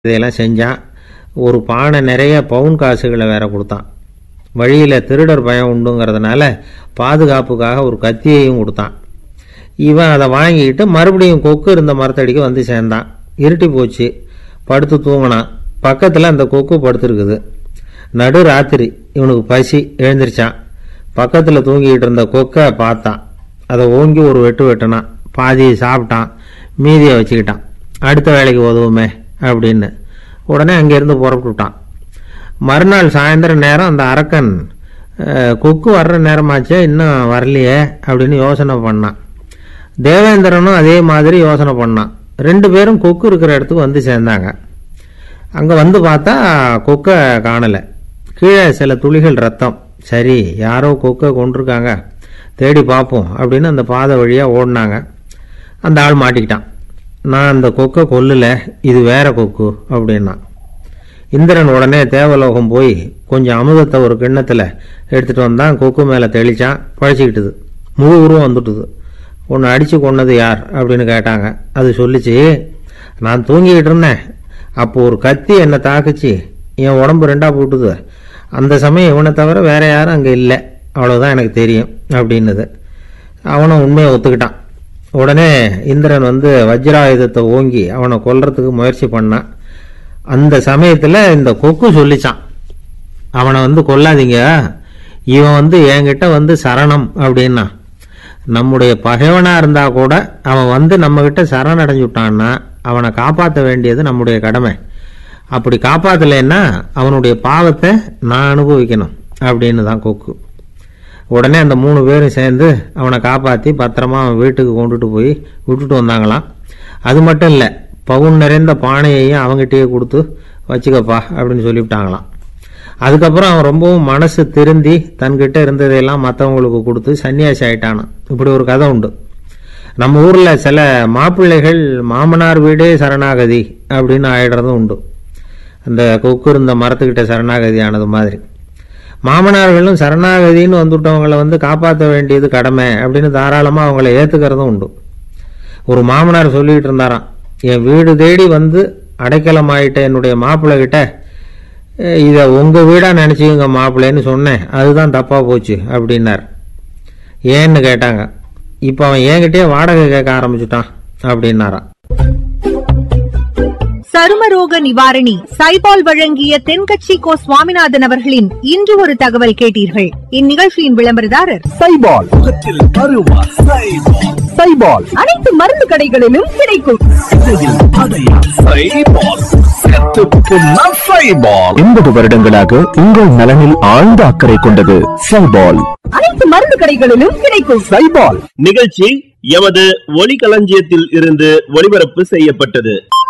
இதையெல்லாம் செஞ்சான் ஒரு பானை நிறைய பவுன் காசுகளை வேற கொடுத்தான் வழியில் திருடர் பயம் உண்டுங்கிறதுனால பாதுகாப்புக்காக ஒரு கத்தியையும் கொடுத்தான் இவன் அதை வாங்கிக்கிட்டு மறுபடியும் கொக்கு இருந்த மரத்தடிக்கு வந்து சேர்ந்தான் இருட்டி போச்சு படுத்து தூங்கினான் பக்கத்தில் அந்த கொக்கு படுத்துருக்குது நடு ராத்திரி இவனுக்கு பசி எழுந்திரிச்சான் பக்கத்தில் தூங்கிக்கிட்டு இருந்த கொக்கை பார்த்தான் அதை ஓங்கி ஒரு வெட்டு வெட்டினான் பாதியை சாப்பிட்டான் மீதியை வச்சுக்கிட்டான் அடுத்த வேலைக்கு உதவுமே அப்படின்னு உடனே அங்கேருந்து புறப்பட்டுட்டான் மறுநாள் சாயந்தரம் நேரம் அந்த அரக்கன் அஹ், கொக்கு வர்ற நேரமாச்சே இன்னும் வரலையே அப்படின்னு யோசனை பண்ணான் தேவேந்திரனும் அதே மாதிரி யோசனை பண்ணான் ரெண்டு பேரும் கொக்கு இருக்கிற இடத்துக்கு வந்து சேர்ந்தாங்க அங்கே வந்து பார்த்தா கொக்கை காணலை கீழே சில துளிகள் ரத்தம் சரி யாரோ கொக்கை கொண்டிருக்காங்க தேடி பார்ப்போம் அப்படின்னு அந்த பாதை வழியாக ஓடினாங்க அந்த ஆள் மாட்டிக்கிட்டான் நான் அந்த கொக்கை கொல்லல இது வேற கொக்கு அப்படின்னா இந்திரன் உடனே தேவலோகம் போய் கொஞ்சம் அமுதத்தை ஒரு கிண்ணத்தில் எடுத்துகிட்டு வந்தான் கொக்கு மேலே தெளிச்சான் பழச்சிக்கிட்டுது முழு உருவம் வந்துட்டுது உன்னை அடித்து கொன்னது யார் அப்படின்னு கேட்டாங்க அது சொல்லிச்சு நான் தூங்கிக்கிட்டு இருந்தேன் அப்போ ஒரு கத்தி என்னை தாக்குச்சு என் உடம்பு ரெண்டாக போட்டுது அந்த சமயம் இவனை தவிர வேற யாரும் அங்கே இல்லை அவ்வளோதான் எனக்கு தெரியும் அப்படின்னுது அவனும் உண்மையை ஒத்துக்கிட்டான் உடனே இந்திரன் வந்து வஜ்ராயுதத்தை ஓங்கி அவனை கொல்றதுக்கு முயற்சி பண்ணான் அந்த சமயத்தில் இந்த கொக்கு சொல்லிச்சான் அவனை வந்து கொல்லாதீங்க இவன் வந்து என்கிட்ட வந்து சரணம் அப்படின்னா நம்முடைய பகைவனா இருந்தா கூட அவன் வந்து நம்ம கிட்ட சரணடைஞ்சு விட்டான்னா அவனை காப்பாற்ற வேண்டியது நம்முடைய கடமை அப்படி காப்பாத்தலைன்னா அவனுடைய பாவத்தை நான் அனுபவிக்கணும் அப்படின்னு தான் கொக்கு உடனே அந்த மூணு பேரும் சேர்ந்து அவனை காப்பாற்றி பத்திரமா அவன் வீட்டுக்கு கொண்டுட்டு போய் விட்டுட்டு வந்தாங்களாம் அது மட்டும் இல்லை பவுன் நிறைந்த பானையையும் அவங்ககிட்டயே கொடுத்து வச்சுக்கப்பா அப்படின்னு சொல்லிவிட்டாங்களாம் அதுக்கப்புறம் அவன் ரொம்பவும் மனசு திருந்தி தன்கிட்ட இருந்ததையெல்லாம் மற்றவங்களுக்கு கொடுத்து சன்னியாசி ஆயிட்டானான் இப்படி ஒரு கதை உண்டு நம்ம ஊரில் சில மாப்பிள்ளைகள் மாமனார் வீடே சரணாகதி அப்படின்னு ஆயிடுறதும் உண்டு அந்த கொக்கு இருந்த மரத்துக்கிட்ட சரணாகதி ஆனது மாதிரி மாமனார்களும் சரணாகதின்னு வந்துட்டவங்களை வந்து காப்பாற்ற வேண்டியது கடமை அப்படின்னு தாராளமாக அவங்கள ஏற்றுக்கிறதும் உண்டு ஒரு மாமனார் சொல்லிக்கிட்டு இருந்தாராம் என் வீடு தேடி வந்து அடைக்கலம் ஆயிட்ட என்னுடைய மாப்பிள்ளை கிட்ட "அஹ், இதை உங்கள் வீடாக நினச்சிக்கோங்க மாப்பிள்ளைன்னு சொன்னேன் அதுதான் தப்பாக போச்சு அப்படின்னார் ஏன்னு கேட்டாங்க இப்போ அவன் என்கிட்டயே வாடகை கேட்க ஆரம்பிச்சுட்டான் அப்படின்னாராம் சருமரோக நிவாரணி சைபால் வழங்கிய தென்கட்சி கோ சுவாமிநாதன் அவர்களின் இன்று ஒரு தகவல் கேட்டீர்கள் இந்நிகழ்ச்சியின் விளம்பரதாரர் சைபால் முகத்தில் அருவா சைபால் சைபால் அனைத்து மருந்து கடைகளிலும் கிடைக்கும் இடையில் அடையா சைபால் செத்து புண்ணா சைபால் எண்பது வருடங்களாக உங்கள் நலனில் ஆழ்ந்த அக்கறை கொண்டது சைபால் அனைத்து மருந்து கடைகளிலும் கிடைக்கும் சைபால் நிகழ்ச்சி எமது ஒலிகளஞ்சியத்தில் இருந்து ஒளிபரப்பு செய்யப்பட்டது